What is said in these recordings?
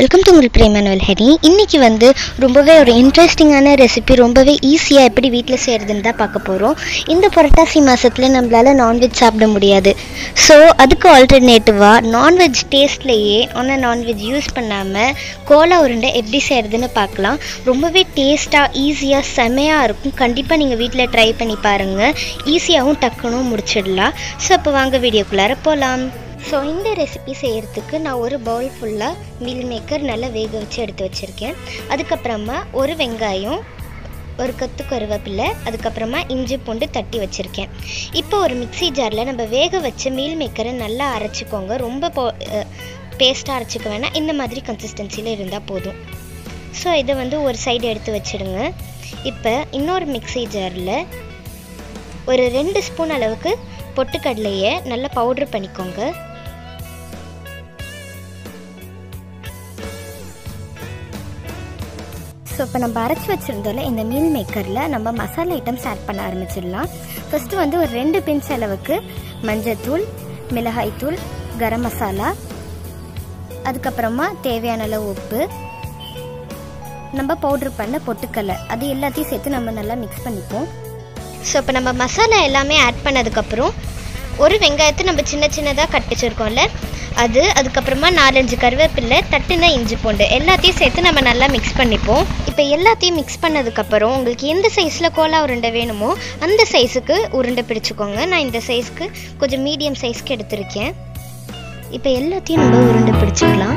welcome to உங்கள் பிரேமனுவல் ஹரி இன்றைக்கி வந்து ரொம்பவே ஒரு இன்ட்ரெஸ்டிங்கான ரெசிபி ரொம்பவே ஈஸியாக எப்படி வீட்டில் செய்கிறதுன்னு தான் பார்க்க போகிறோம் இந்த புரட்டாசி மாதத்தில் நம்மளால் நான்வெஜ் சாப்பிட முடியாது ஸோ அதுக்கு ஆல்டர்னேட்டிவாக நான்வெஜ் டேஸ்ட்லேயே ஆனால் நான்வெஜ் யூஸ் பண்ணாமல் கோலா உருண்டை எப்படி செய்கிறதுன்னு பார்க்கலாம் ரொம்பவே டேஸ்ட்டாக ஈஸியாக செமையாக இருக்கும் கண்டிப்பாக நீங்கள் வீட்டில் ட்ரை பண்ணி பாருங்கள் ஈஸியாகவும் டக்குனும் முடிச்சிடலாம் ஸோ அப்போ வாங்க வீடியோக்குள்ளார போகலாம் ஸோ இந்த ரெசிபி செய்கிறதுக்கு நான் ஒரு பவுல் ஃபுல்லாக மீல் மேக்கர் நல்லா வேக வச்சு எடுத்து வச்சுருக்கேன் அதுக்கப்புறமா ஒரு வெங்காயம் ஒரு கொத்து கருவேப்பிலை அதுக்கப்புறமா இஞ்சி பூண்டு தட்டி வச்சுருக்கேன் இப்போ ஒரு மிக்ஸி ஜாரில் நம்ம வேக வச்ச மீல் மேக்கரை நல்லா அரைச்சிக்கோங்க ரொம்ப போ பேஸ்ட்டாக அரைச்சிக்க வேணாம் இந்த மாதிரி கன்சிஸ்டன்சியில் இருந்தால் போதும் ஸோ இதை வந்து ஒரு சைடு எடுத்து வச்சிடுங்க இப்போ இன்னொரு மிக்ஸி ஜாரில் ஒரு ரெண்டு ஸ்பூன் அளவுக்கு பொட்டுக்கடலையை நல்லா பவுட்ரு பண்ணிக்கோங்க ஸோ இப்போ நம்ம அரைச்சி வச்சுருந்தோம்ல இந்த மீல் மேக்கரில் நம்ம மசாலா ஐட்டம்ஸ் ஆட் பண்ண ஆரம்பிச்சிடலாம் ஃபஸ்ட்டு வந்து ஒரு ரெண்டு பிஞ்ச் அளவுக்கு மஞ்சத்தூள் மிளகாய்த்தூள் கரம் மசாலா அதுக்கப்புறமா தேவையான அளவு உப்பு நம்ம பவுட்ரு பண்ண பொட்டுக்கடலை அது எல்லாத்தையும் சேர்த்து நம்ம நல்லா மிக்ஸ் பண்ணிப்போம் ஸோ இப்போ நம்ம மசாலா எல்லாமே ஆட் பண்ணதுக்கப்புறம் ஒரு வெங்காயத்தை நம்ம சின்ன சின்னதாக கட் வச்சுருக்கோம்ல அது அதுக்கப்புறமா நாலஞ்சு கருவேப்பில்லை தட்டுன இஞ்சி பூண்டு எல்லாத்தையும் சேர்த்து நம்ம நல்லா மிக்ஸ் பண்ணிப்போம் இப்போ எல்லாத்தையும் மிக்ஸ் பண்ணதுக்கப்புறம் உங்களுக்கு எந்த சைஸில் கோலா உருண்டை வேணுமோ அந்த சைஸுக்கு உருண்டை பிடிச்சிக்கோங்க நான் இந்த சைஸ்க்கு கொஞ்சம் மீடியம் சைஸ்க்கு எடுத்திருக்கேன் இப்போ எல்லாத்தையும் நம்ம உருண்டை பிடிச்சிக்கலாம்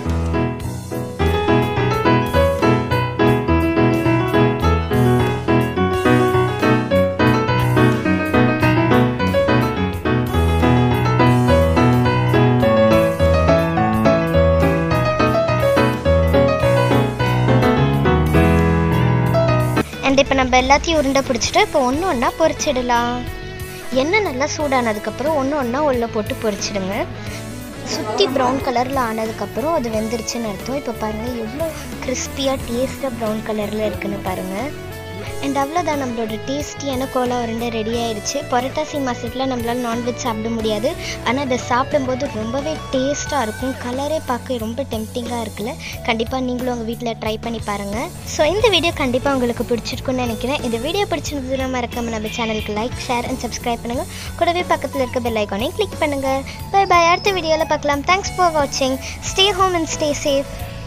அண்ட் இப்போ நம்ம எல்லாத்தையும் உருண்டை பிடிச்சிட்டு இப்போ ஒன்று ஒன்றா பொரிச்சிடலாம் எண்ணெய் நல்லா சூடானதுக்கப்புறம் ஒன்று ஒன்றா உள்ள போட்டு பொரிச்சிடுங்க சுற்றி ப்ரௌன் கலரில் ஆனதுக்கப்புறம் அது வெந்துருச்சுன்னு அர்த்தம் இப்போ பாருங்கள் எவ்வளோ கிறிஸ்பியாக டேஸ்ட்டாக ப்ரௌன் கலரில் இருக்குன்னு பாருங்கள் அண்ட் அவ்வளோதான் நம்மளோட டேஸ்டியான கோலா உருண்டை ரெடி ஆயிடுச்சு புரட்டாசி மாதத்தில் நம்மளால் நான்வெஜ் சாப்பிட முடியாது ஆனால் இதை சாப்பிடும்போது ரொம்பவே டேஸ்ட்டாக இருக்கும் கலரே பார்க்க ரொம்ப டெம்டிங்காக இருக்குல்ல கண்டிப்பாக நீங்களும் உங்கள் வீட்டில் ட்ரை பண்ணி பாருங்கள் ஸோ இந்த வீடியோ கண்டிப்பாக உங்களுக்கு பிடிச்சிருக்குன்னு நினைக்கிறேன் இந்த வீடியோ பிடிச்சிருந்ததுன்னா மறக்காம நம்ம சேனலுக்கு லைக் ஷேர் அண்ட் சப்ஸ்கிரைப் பண்ணுங்கள் கூடவே பக்கத்தில் இருக்க பெல் ஐக்கானையும் கிளிக் பண்ணுங்கள் பை பை அடுத்த வீடியோவில் பார்க்கலாம் தேங்க்ஸ் ஃபார் வாட்சிங் stay home and stay safe